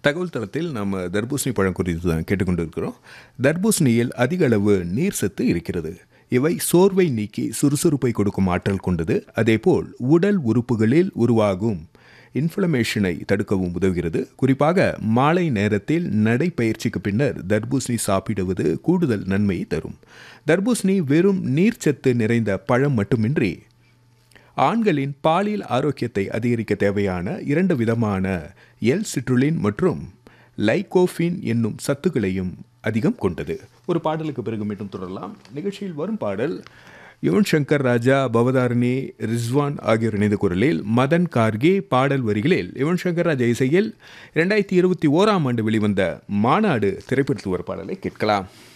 தகவல் தளத்தில் நம்ம தர்பூசணி பழம் குறித்து தான் கேட்டுக்கொண்டு இருக்கிறோம் தர்பூசணியில் அதிக அளவு நீர் சத்து இருக்கிறது இவை சோர்வை நீக்கி சுறுசுறுப்பை கொடுக்கும் ஆற்றல் கொண்டது அதேபோல் உடல் உறுப்புகளில் உருவாகும் இன்ஃப்ளமேஷனை தடுக்கவும் உதவுகிறது குறிப்பாக மாலை நேரத்தில் நடைப்பயிற்சிக்கு பின்னர் தர்பூசணி சாப்பிடுவது கூடுதல் நன்மையை தரும் தர்பூசணி வெறும் நீர்ச்சத்து நிறைந்த பழம் மட்டுமின்றி ஆண்களின் பாலியல் ஆரோக்கியத்தை அதிகரிக்க தேவையான இரண்டு விதமான எல் சிட்ருலின் மற்றும் லைகோஃபின் என்னும் சத்துக்களையும் அதிகம் கொண்டது ஒரு பாடலுக்கு பிறகு மீண்டும் தொடரலாம் நிகழ்ச்சியில் வரும் பாடல் யுவன் சங்கர் ராஜா பவதாரணி ரிஸ்வான் ஆகியோர் இணைந்த குரலில் மதன் கார்கே பாடல் வரிகளில் யுவன் சங்கர் ராஜா இசையில் இரண்டாயிரத்தி இருபத்தி ஓராம் ஆண்டு வெளிவந்த மாநாடு திரைப்படத்து ஒரு பாடலை கேட்கலாம்